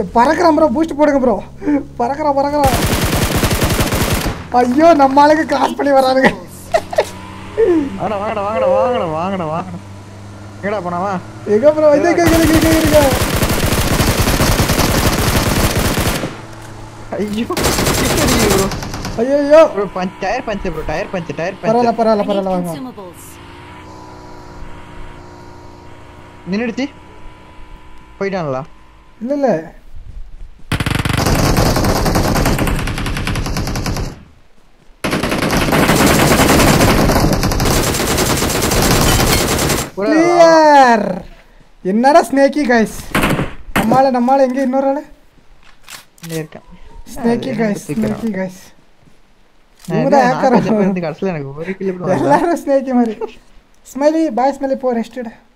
பறக்குறான் bro boost போடுங்க bro பறக்குறான் பறக்குறான் ஐயோ நம்ம ஆளுங்க கிராஸ் பண்ணி வரானுங்க வாங்கடா வாங்கடா வாங்கடா வாங்கடா வாங்கடா வாங்கடா எங்கடா போனாவா எங்க ப்ரோ இது எங்க எங்க எங்க எங்க ஐயோ ப்ரோ ஐயோ ஐயோ bro punch tyre punch bro tyre punch tyre பரவாயில்ல பஞ்ச் பரவாயில்ல I need பரவாயில்ல வாங்க consumables. நின்னுடுச்சு போயிட்டாங்களா இல்ல இல்ல ப்ரோ கிளியர் என்னடா ஸ்னேக்கி கைஸ் நம்மால நம்மால எங்க இன்னொரு ஆளு இங்க இருக்கேன் ஸ்னேக்கி அது கைஸ் சீக்கிரம். ஸ்னேக்கி கைஸ் நான் இவங்க தான் என்ன, hacker. நான் கொஞ்சம் பேருக்கு கடைசியில் எனக்கு ஒரு கிலோ கூட வரல. எல்லாரும் ஸ்னேக்கி மாதிரி ஸ்மைலி பாய் ஸ்மைலி போ ரெஸ்டட்